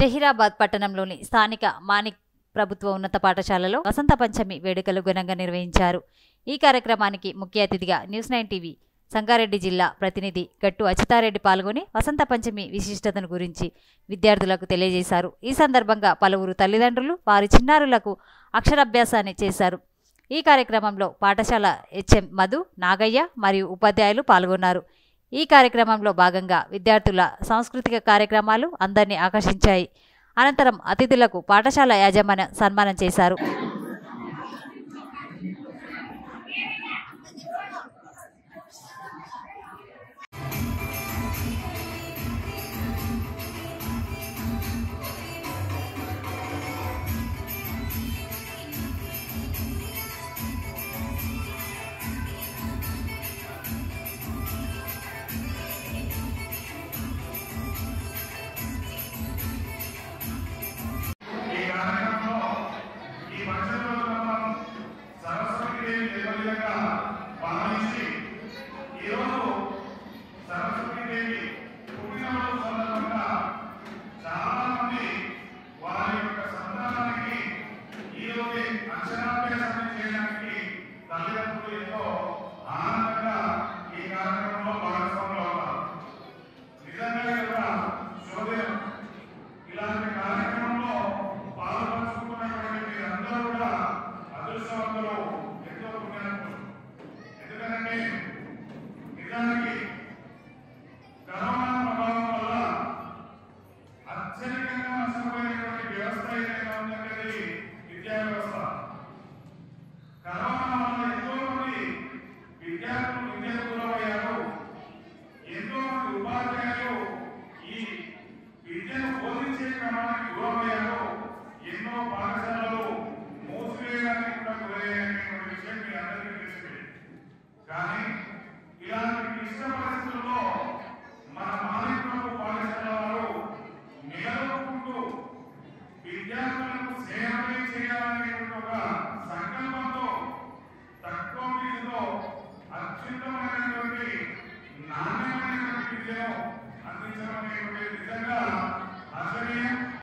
జహీరాబాద్ పట్టణంలోని స్థానిక మాణిక్ ప్రభుత్వ ఉన్నత పాఠశాలలో వసంత పంచమి వేడుకలు ఘనంగా నిర్వహించారు ఈ కార్యక్రమానికి ముఖ్య అతిథిగా న్యూస్ నైన్ టీవీ సంగారెడ్డి జిల్లా ప్రతినిధి గట్టు అచితారెడ్డి పాల్గొని వసంత పంచమి విశిష్టతను గురించి విద్యార్థులకు తెలియజేశారు ఈ సందర్భంగా పలువురు తల్లిదండ్రులు వారి చిన్నారులకు అక్షరాభ్యాసాన్ని చేశారు ఈ కార్యక్రమంలో పాఠశాల హెచ్ఎం మధు నాగయ్య మరియు ఉపాధ్యాయులు పాల్గొన్నారు ఈ కార్యక్రమంలో భాగంగా విద్యార్థుల సాంస్కృతిక కార్యక్రమాలు అందరినీ ఆకర్షించాయి అనంతరం అతిథులకు పాఠశాల యాజమాన్యం సన్మానం చేశారు ఈ కార్యక్రమంలో ఈ పక్షంలో మనం సరస్వతిదేవి నిర్వహిగా భావించి ఈరోజు సరస్వతిదేవి పుట్టినరోజు సందర్భంగా చాలా మంది వారి యొక్క సంతానానికి ఈ రోజే అక్షరాభ్యాసం చేయడానికి తల్లిదండ్రులు ఎంతో ఆనందంగా ఈ కార్యక్రమంలో భాగస్వాములు అవుతారు నిజంగా కూడా శుభదినం ఇలాంటి కార్యక్రమంలో పాల్పంచుకున్నటువంటి మీరందరూ కూడా అదృష్టవంతులు ఎంతో పుణ్యాత్ములు ఎందుకంటే నిజానికి కరోనా ప్రభావం వల్ల అత్యధికంగా నష్టపోయినటువంటి వ్యవస్థ ఏదైనా ఉందంటే అది విద్యా వ్యవస్థ కరోనా వల్ల ఎంతో మంది విద్యార్థులు విద్యకు దూరమయ్యారు ఎంతో మంది ఉపాధ్యాయులు ఈ విద్యను బోధించే క్రమానికి దూరమయ్యారు ఎన్నో పాఠశాలలు మూసివేయడానికి కూడా గురయ్యాయనేటువంటి విషయం మీ అందరికీ తెలిసిందే కానీ ఇలాంటి క్లిష్ట పరిస్థితుల్లో మన మాలికపు పాఠశాల వారు నిలదొక్కుంటూ విద్యార్థులకు సేవనే చేయాలనేటువంటి ఒక సంకల్పంతో తక్కువ ఫీజులో అత్యుత్తమైనటువంటి నాణ్యమైనటువంటి విద్యను అందించడం అనేటువంటి నిజంగా